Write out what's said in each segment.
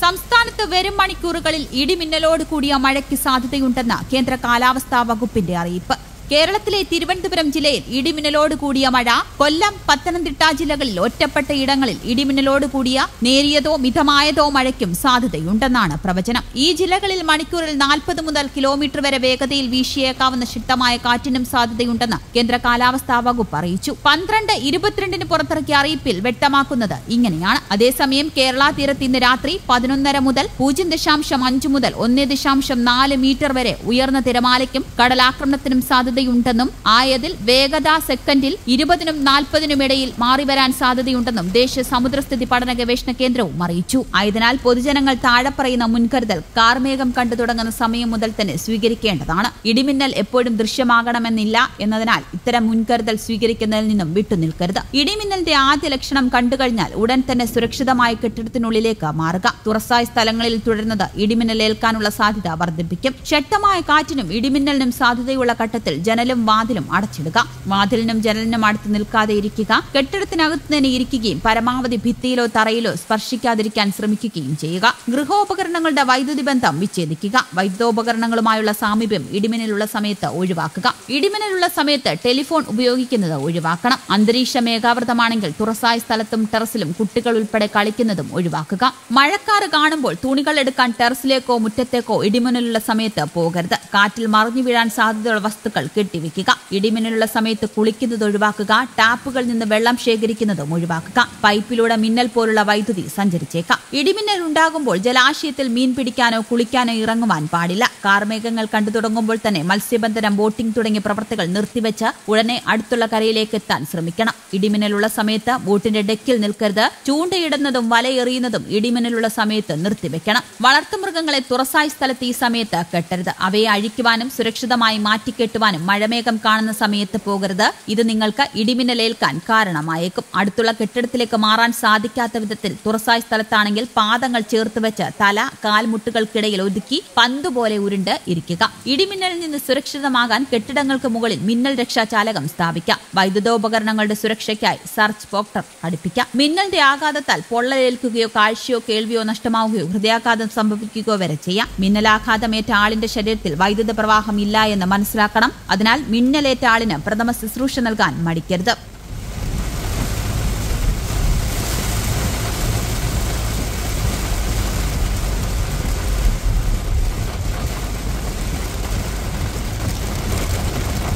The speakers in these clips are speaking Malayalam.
സംസ്ഥാനത്ത് വരും മണിക്കൂറുകളിൽ ഇടിമിന്നലോട് കൂടിയ മഴയ്ക്ക് സാധ്യതയുണ്ടെന്ന് കേന്ദ്ര കാലാവസ്ഥാ വകുപ്പിന്റെ അറിയിപ്പ് കേരളത്തിലെ തിരുവനന്തപുരം ജില്ലയിൽ ഇടിമിന്നലോട് കൂടിയ മഴ കൊല്ലം പത്തനംതിട്ട ജില്ലകളിൽ ഒറ്റപ്പെട്ട ഇടങ്ങളിൽ ഇടിമിന്നലോട് കൂടിയ നേരിയതോ മിതമായതോ മഴയ്ക്കും സാധ്യതയുണ്ടെന്നാണ് പ്രവചനം ഈ ജില്ലകളിൽ മണിക്കൂറിൽ നാൽപ്പത് മുതൽ കിലോമീറ്റർ വരെ വേഗതയിൽ വീശിയേക്കാവുന്ന ശക്തമായ കാറ്റിനും സാധ്യതയുണ്ടെന്ന് കേന്ദ്ര കാലാവസ്ഥാ വകുപ്പ് അറിയിച്ചു പന്ത്രണ്ട് ഇരുപത്തിരണ്ടിന് പുറത്തിറക്കിയ അറിയിപ്പിൽ വ്യക്തമാക്കുന്നത് ഇങ്ങനെയാണ് അതേസമയം കേരള തീരത്ത് ഇന്ന് രാത്രി പതിനൊന്നര മുതൽ പൂജ്യം ദശാംശം അഞ്ച് മുതൽ ഒന്ന് ദശാംശം നാല് മീറ്റർ വരെ ഉയർന്ന തിരമാലയ്ക്കും കടലാക്രമണത്തിനും സാധ്യതയുണ്ടെന്നും ആയതിൽ വേഗത സെക്കൻഡിൽ ഇരുപതിനും നാൽപ്പതിനും ഇടയിൽ മാറിവരാൻ സാധ്യതയുണ്ടെന്നും ദേശീയ സമുദ്രസ്ഥിതി പഠന ഗവേഷണ കേന്ദ്രവും അറിയിച്ചു ആയതിനാൽ പൊതുജനങ്ങൾ താഴെ പറയുന്ന മുൻകരുതൽ കാർമേഘം കണ്ടു തുടങ്ങുന്ന സമയം മുതൽ തന്നെ സ്വീകരിക്കേണ്ടതാണ് ഇടിമിന്നൽ എപ്പോഴും ദൃശ്യമാകണമെന്നില്ല എന്നതിനാൽ ഇത്തരം മുൻകരുതൽ സ്വീകരിക്കുന്നതിൽ നിന്നും വിട്ടുനിൽക്കരുത് ഇടിമിന്നലിന്റെ ആദ്യ ലക്ഷണം കണ്ടുകഴിഞ്ഞാൽ ഉടൻ തന്നെ സുരക്ഷിതമായ കെട്ടിടത്തിനുള്ളിലേക്ക് മാറുക തുറസായ സ്ഥലങ്ങളിൽ തുടരുന്നത് ഇടിമിന്നലേൽക്കാനുള്ള സാധ്യത വർദ്ധിപ്പിക്കും ശക്തമായ കാറ്റിനും ഇടിമിന്നലിനും സാധ്യതയുള്ള ഘട്ടത്തിൽ ജനലും വാതിലും അടച്ചിടുക വാതിലിനും ജനലിനും അടുത്ത് നിൽക്കാതെ ഇരിക്കുക കെട്ടിടത്തിനകത്ത് തന്നെ ഇരിക്കുകയും പരമാവധി ഭിത്തിയിലോ തറയിലോ സ്പർശിക്കാതിരിക്കാൻ ശ്രമിക്കുകയും ചെയ്യുക ഗൃഹോപകരണങ്ങളുടെ വൈദ്യുതി ബന്ധം വിച്ഛേദിക്കുക വൈദ്യുതോപകരണങ്ങളുമായുള്ള സാമീപ്യം ഇടിമിന്നലുള്ള സമയത്ത് ഒഴിവാക്കുക ഇടിമിന്നലുള്ള സമയത്ത് ടെലിഫോൺ ഉപയോഗിക്കുന്നത് ഒഴിവാക്കണം അന്തരീക്ഷ മേഘാവൃതമാണെങ്കിൽ തുറസായ സ്ഥലത്തും ടെറസിലും കുട്ടികൾ ഉൾപ്പെടെ കളിക്കുന്നതും ഒഴിവാക്കുക മഴക്കാറ് കാണുമ്പോൾ തുണികൾ എടുക്കാൻ ടെറസിലേക്കോ മുറ്റത്തേക്കോ ഇടിമിന്നലുള്ള സമയത്ത് പോകരുത് കാറ്റിൽ മറിഞ്ഞു വീഴാൻ സാധ്യതയുള്ള വസ്തുക്കൾ കെട്ടിവെക്കുക ഇടിമിന്നലുള്ള സമയത്ത് കുളിക്കുന്നത് ഒഴിവാക്കുക ടാപ്പുകളിൽ നിന്ന് വെള്ളം ശേഖരിക്കുന്നതും ഒഴിവാക്കുക പൈപ്പിലൂടെ മിന്നൽ പോലുള്ള വൈദ്യുതി സഞ്ചരിച്ചേക്കാം ഇടിമിന്നൽ ഉണ്ടാകുമ്പോൾ ജലാശയത്തിൽ മീൻ പിടിക്കാനോ കുളിക്കാനോ ഇറങ്ങുവാൻ പാടില്ല കാർമേഘങ്ങൾ കണ്ടു തുടങ്ങുമ്പോൾ തന്നെ മത്സ്യബന്ധനം ബോട്ടിംഗ് തുടങ്ങിയ പ്രവർത്തികൾ നിർത്തിവെച്ച് ഉടനെ അടുത്തുള്ള കരയിലേക്ക് എത്താൻ ശ്രമിക്കണം ഇടിമിന്നലുള്ള സമയത്ത് ബോട്ടിന്റെ ഡെക്കിൽ നിൽക്കരുത് ചൂണ്ടയിടുന്നതും വലയെറിയുന്നതും ഇടിമിന്നലുള്ള സമയത്ത് നിർത്തിവെക്കണം വളർത്തുമൃഗങ്ങളെ തുറസായ സ്ഥലത്ത് ഈ സമയത്ത് കെട്ടരുത് അവയെ അഴിക്കുവാനും സുരക്ഷിതമായി മാറ്റിക്കെട്ടുവാനും മഴമേഘം കാണുന്ന സമയത്ത് പോകരുത് ഇത് നിങ്ങൾക്ക് ഇടിമിന്നലേൽക്കാൻ കാരണമായേക്കും അടുത്തുള്ള കെട്ടിടത്തിലേക്ക് മാറാൻ സാധിക്കാത്ത വിധത്തിൽ തുറസായ സ്ഥലത്താണെങ്കിൽ പാദങ്ങൾ ചേർത്ത് വെച്ച് തല കാൽമുട്ടുകൾക്കിടയിൽ ഒതുക്കി പന്തുപോലെ ഉരുണ്ട് ഇരിക്കുക ഇടിമിന്നലിൽ നിന്ന് സുരക്ഷിതമാകാൻ കെട്ടിടങ്ങൾക്ക് മുകളിൽ മിന്നൽ രക്ഷാചാലകം സ്ഥാപിക്കാം വൈദ്യുതോപകരണങ്ങളുടെ സുരക്ഷയ്ക്കായി സർച്ച് പോക്ടർ ഘടിപ്പിക്കാം മിന്നലിന്റെ ആഘാതത്താൽ പൊള്ളലേൽക്കുകയോ കാഴ്ചയോ കേൾവിയോ നഷ്ടമാവുകയോ ഹൃദയാഘാതം സംഭവിക്കുകയോ വരെ ചെയ്യാം മിന്നലാഘാതമേറ്റ ആളിന്റെ ശരീരത്തിൽ വൈദ്യുത പ്രവാഹം ഇല്ല എന്ന് മനസ്സിലാക്കണം അതിനാൽ മിന്നലേറ്റ ആളിന് പ്രഥമ ശുശ്രൂഷ നൽകാൻ മടിക്കരുത്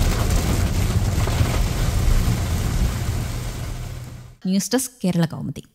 ന്യൂസ് ഡെസ്ക് കേരള കൗമുദി